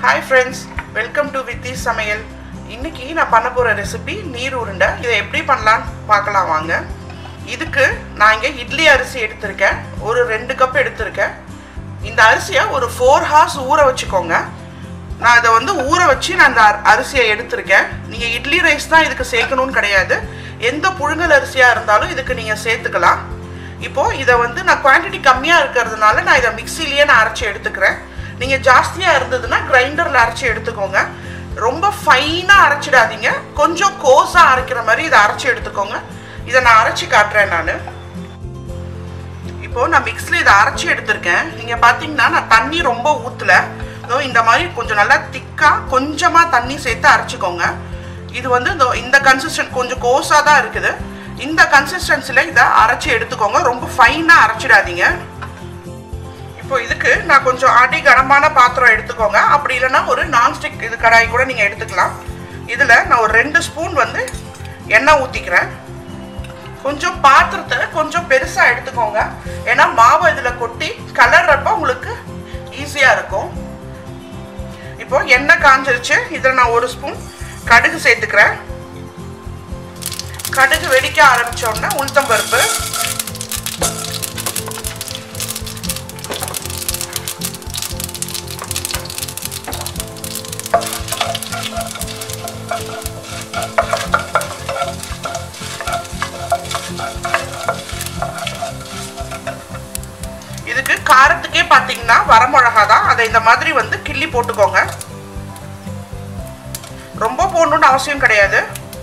hi friends welcome to வித்தி சமையல் இன்னைக்கு நான் பண்ண போகிற ரெசிபி நீர் உருண்டை இதை எப்படி பண்ணலான்னு பார்க்கலாம் வாங்க இதுக்கு நான் இங்கே இட்லி அரிசி எடுத்திருக்கேன் ஒரு ரெண்டு கப் எடுத்திருக்கேன் இந்த அரிசியை ஒரு ஃபோர் ஹார்ஸ் ஊற வச்சுக்கோங்க நான் இதை வந்து ஊற வச்சு நான் அந்த அர்- அரிசியை எடுத்திருக்கேன் நீங்கள் இட்லி ரைஸ் தான் இதுக்கு சேர்க்கணும்னு கிடையாது எந்த புழுங்கல் அரிசியாக இருந்தாலும் இதுக்கு நீங்கள் சேர்த்துக்கலாம் இப்போ இதை வந்து நான் குவான்டிட்டி கம்மியாக இருக்கிறதுனால நான் இதை மிக்சிலேயே நான் அரைச்சி எடுத்துக்கிறேன் நீங்கள் ஜாஸ்தியாக இருந்ததுன்னா கிரைண்டரில் அரைச்சி எடுத்துக்கோங்க ரொம்ப ஃபைனாக அரைச்சிடாதீங்க கொஞ்சம் கோஸாக அரைக்கிற மாதிரி இதை அரைச்சி எடுத்துக்கோங்க இதை நான் அரைச்சி காட்டுறேன் நான் இப்போ நான் மிக்ஸில் இதை அரைச்சி எடுத்திருக்கேன் நீங்கள் பார்த்தீங்கன்னா நான் தண்ணி ரொம்ப ஊற்றல இதோ இந்த மாதிரி கொஞ்சம் நல்லா திக்காக கொஞ்சமாக தண்ணி சேர்த்து அரைச்சிக்கோங்க இது வந்து இதோ இந்த கன்சிஸ்டன்ட் கொஞ்சம் கோஸாக தான் இருக்குது இந்த கன்சிஸ்டன்சியில் இதை அரைச்சி எடுத்துக்கோங்க ரொம்ப ஃபைனாக அரைச்சிடாதீங்க இப்போ இதுக்கு நான் கொஞ்சம் அடி கனமான பாத்திரம் எடுத்துக்கோங்க அப்படி இல்லைன்னா ஒரு நான்ஸ்டிக் இது கடாய் கூட நீங்கள் எடுத்துக்கலாம் இதில் நான் ஒரு ரெண்டு ஸ்பூன் வந்து எண்ணெய் ஊற்றிக்கிறேன் கொஞ்சம் பாத்திரத்தை கொஞ்சம் பெருசாக எடுத்துக்கோங்க ஏன்னா மாவு இதில் கொட்டி கலர்றப்ப உங்களுக்கு ஈஸியாக இருக்கும் இப்போ எண்ணெய் காஞ்சிருச்சு இதில் நான் ஒரு ஸ்பூன் கடுகு சேர்த்துக்கிறேன் கடுகு வெடிக்க ஆரம்பிச்ச உடனே உளுத்தம் பருப்பு இதுக்கு காரத்துக்கே பார்த்தீங்கன்னா வரமிளகா தான் அதை இந்த மாதிரி வந்து கிள்ளி போட்டுக்கோங்க ரொம்ப போடணும்னு அவசியம் கிடையாது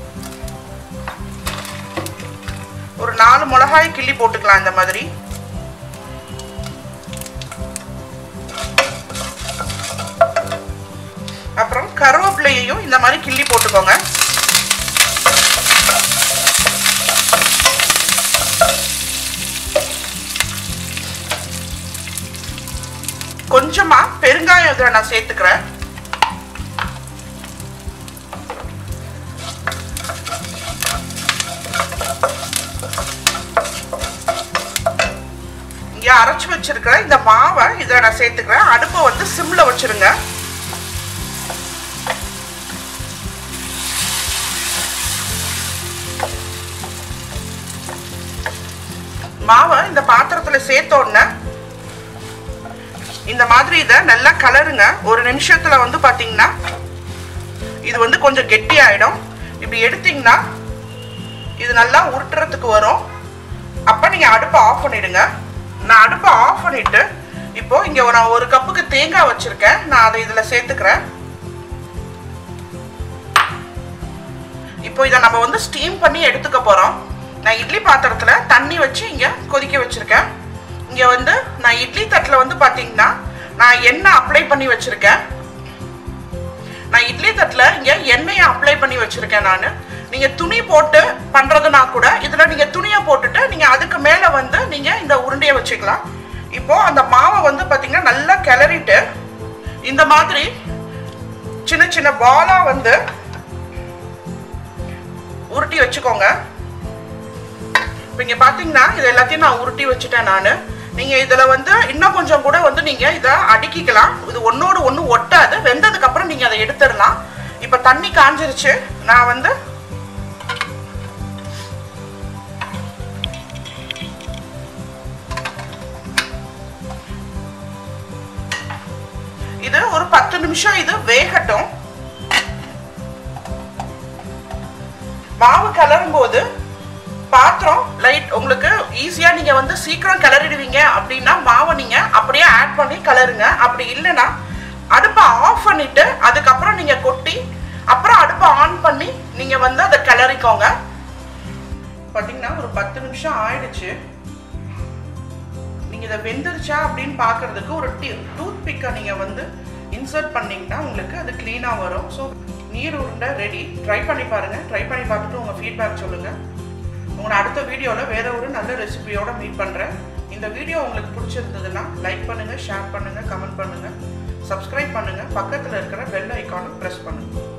ஒரு நாலு மிளகாய் கிள்ளி போட்டுக்கலாம் இந்த மாதிரி அப்புறம் கருவேப்பிலையையும் இந்த மாதிரி கிள்ளி போட்டுக்கோங்க கொஞ்சமா பெருங்காயம் இதில் நான் சேர்த்துக்கிறேன் இங்கே அரைச்சி வச்சிருக்கிற இந்த மாவை இதில் நான் சேர்த்துக்கிறேன் அடுப்பை வந்து சிம்ல வச்சிருங்க மாவை இந்த பாத்திரத்தில் சேர்த்த உடனே இந்த மாதிரி இதை நல்லா கலருங்க ஒரு நிமிஷத்துல வந்து பாத்தீங்கன்னா இது வந்து கொஞ்சம் கெட்டி ஆயிடும் இப்படி எடுத்தீங்கன்னா இது நல்லா உருட்டுறதுக்கு வரும் அப்ப நீங்க அடுப்பை ஆஃப் பண்ணிடுங்க நான் அடுப்பை ஆஃப் பண்ணிட்டு இப்போ இங்க நான் ஒரு கப்புக்கு தேங்காய் வச்சிருக்கேன் நான் அதை இதுல சேர்த்துக்கிறேன் இப்போ இதை நம்ம வந்து ஸ்டீம் பண்ணி எடுத்துக்க போறோம் நான் இட்லி பாத்திரத்துல தண்ணி வச்சு இங்க கொதிக்க வச்சிருக்கேன் இங்க வந்து நான் இட்லி தட்டில் வந்து பாத்தீங்கன்னா நான் எண்ணெய் அப்ளை பண்ணி வச்சிருக்கேன் நான் இட்லி தட்டில் இங்க எண்ணெயை அப்ளை பண்ணி வச்சிருக்கேன் நான் நீங்க துணி போட்டு பண்றதுனா கூட இதுல நீங்க துணியை போட்டுட்டு நீங்க அதுக்கு மேல வந்து நீங்க இந்த உருண்டையை வச்சுக்கலாம் இப்போ அந்த மாவை வந்து பாத்தீங்கன்னா நல்லா கிளறிட்டு இந்த மாதிரி சின்ன சின்ன பாலா வந்து உருட்டி வச்சுக்கோங்க இப்போ இங்கே பார்த்தீங்கன்னா இது எல்லாத்தையும் நான் உருட்டி வச்சுட்டேன் நான் நீங்கள் இதில் வந்து இன்னும் கொஞ்சம் கூட வந்து நீங்கள் இதை அடுக்கிக்கலாம் இது ஒன்றோடு ஒன்று ஒட்டாது வெந்ததுக்கப்புறம் நீங்கள் அதை எடுத்துடலாம் இப்போ தண்ணி காஞ்சிருச்சு நான் வந்து இது ஒரு பத்து நிமிஷம் இது வேகட்டும் மாவு கலரும் போது பாத்திரம் லைட் உங்களுக்கு ஈஸியாக நீங்கள் வந்து சீக்கிரம் கிளறிடுவீங்க அப்படின்னா மாவை நீங்கள் அப்படியே ஆட் பண்ணி கலருங்க அப்படி இல்லைன்னா அடுப்பை ஆஃப் பண்ணிட்டு அதுக்கப்புறம் நீங்கள் கொட்டி அப்புறம் அடுப்பை ஆன் பண்ணி நீங்கள் வந்து அதை கிளறிக்கோங்க பார்த்தீங்கன்னா ஒரு பத்து நிமிஷம் ஆயிடுச்சு நீங்கள் இதை வெந்துருச்சா அப்படின்னு பார்க்கறதுக்கு ஒரு டி டூத் பிக்கை நீங்கள் வந்து இன்சர்ட் பண்ணீங்கன்னா உங்களுக்கு அது க்ளீனாக வரும் ஸோ நீர் உருண்டை ரெடி ட்ரை பண்ணி பாருங்கள் ட்ரை பண்ணி பார்த்துட்டு உங்கள் ஃபீட்பேக் சொல்லுங்கள் உங்களை அடுத்த வீடியோவில் வேற ஒரு நல்ல ரெசிபியோட மீட் பண்ணுறேன் இந்த வீடியோ உங்களுக்கு பிடிச்சிருந்ததுன்னா லைக் பண்ணுங்கள் ஷேர் பண்ணுங்கள் கமெண்ட் பண்ணுங்கள் சப்ஸ்கிரைப் பண்ணுங்கள் பக்கத்தில் இருக்கிற பெல் ஐக்கானை ப்ரெஸ் பண்ணுங்கள்